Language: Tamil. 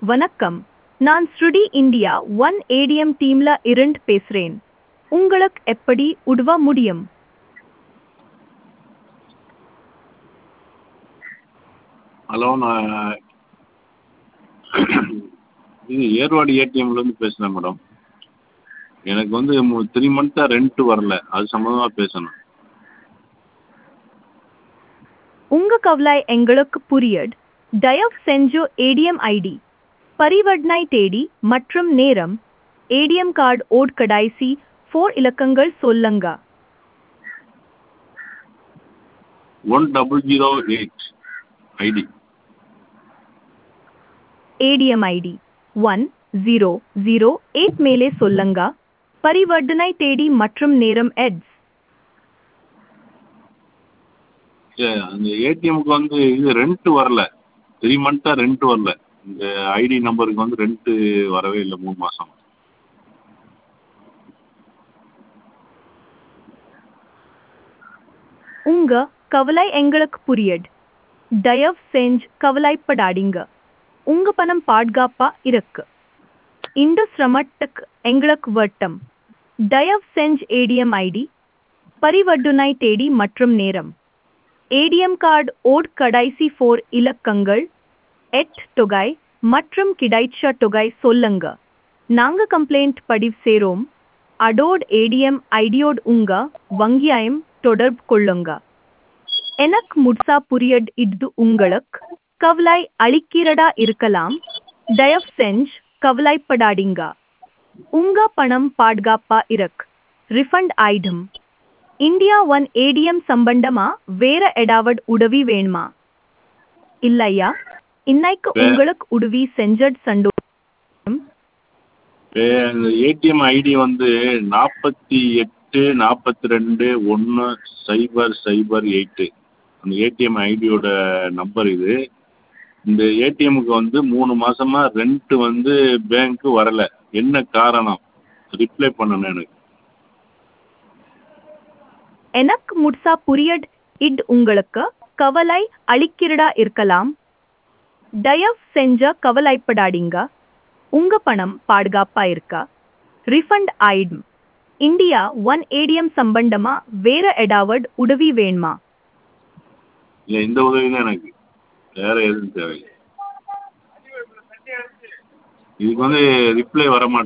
வணக்கம் நான் ஸ்ருடி இந்தியா ஒன் ஏடிஎம் டீம்ல இருந்து பேசுறேன் உங்களுக்கு எப்படி உதவ முடியும் ஹலோ நான் இது ஏர்வாடி ஏடிஎம்லேருந்து பேசுகிறேன் மேடம் எனக்கு வந்து த்ரீ மந்த்தாக ரெண்ட்டு வரல அது சம்மந்தமாக பேசணும் உங்க கவலை எங்களுக்கு புரியுது தயவு செஞ்சு ஏடிஎம் ஐடி பரிவர்த்தனை தேதி மற்றும் நேரம் ஏடிஎம் கார்டு ஓட் கடைசி ஃபோர் இலக்கங்கள் சொல்லுங்க one double zero eight ID ATM ID one zero zero eight மேலே சொல்லுங்க பரிவர்த்தனை தேதி மற்றும் நேரம் எட்ஸ் அந்த ஏடிஎம்க்கு வந்து இது ரெண்ட்டு வரல த்ரீ மந்த்தாக ரெண்ட்டு வரல இந்த ஐடி நம்பருக்கு வந்து ரெண்ட்டு வரவே இல்லை மூணு மாதம் உங்க கவலை எங்களுக்கு புரியுது தயவு செஞ்சு கவலைப்படாதீங்க உங்க பணம் பாதுகாப்பா இருக்கு இந்த சிரமத்துக்கு எங்களுக்கு வட்டம் தயவு செஞ்சு ஏடிஎம் ஐடி பரிவர்த்தனை தேதி மற்றும் நேரம் ஏடிஎம் கார்டு ஓட் கடைசி ஃபோர் இலக்கங்கள் எட் தொகை மற்றும் கிடைச்ச தொகை சொல்லுங்க நாங்க கம்ப்ளைண்ட் பதிவு செய்றோம் அடோட் ஏடிஎம் ஐடியோட் உங்க வங்கியாயம் தொடர்பு கொள்ளுங்க எனக்கு முட்சா புரியட் இது உங்களுக்கு கவலை அளிக்கிறதா இருக்கலாம் தயவு செஞ்சு கவலைப்படாதீங்க உங்க பணம் பாதுகாப்பா இருக்கு ரிஃபண்ட் ஆயிடும் இந்தியா ஒன் ஏடிஎம் சம்பந்தமா வேற ஏதாவது உதவி வேணுமா இல்லையா இன்னைக்கு வே- உங்களுக்கு உதவி செஞ்சட் சந்தோஷம் அந்த ஏடிஎம் ஐடி வந்து நாற்பத்தி எட்டு நாற்பத்தி ரெண்டு ஒன்று சைபர் சைபர் எயிட்டு அந்த ஏடிஎம் ஐடியோட நம்பர் இது இந்த ஏடிஎம்முக்கு வந்து மூணு மாசமா ரெண்ட் வந்து பேங்க்கு வரல என்ன காரணம் ரிப்ளை பண்ணணும் எனக்கு எனக்கு முட்சா புரியட் இட் உங்களுக்கு கவலை அளிக்கிறதா இருக்கலாம் தயவு செஞ்ச கவலைப்படாதீங்க உங்க பணம் பாதுகாப்பா இருக்கா ரிஃபண்ட் ஆயிடும் இந்தியா ஒன் ஏடிஎம் சம்பந்தமா வேற ஏதாவது உதவி வேணுமா இல்லை இந்த உதவி தான் எனக்கு வேற எதுவும் தேவையில்லை இதுக்கு வந்து ரிப்ளை வர மாட்டேங்குது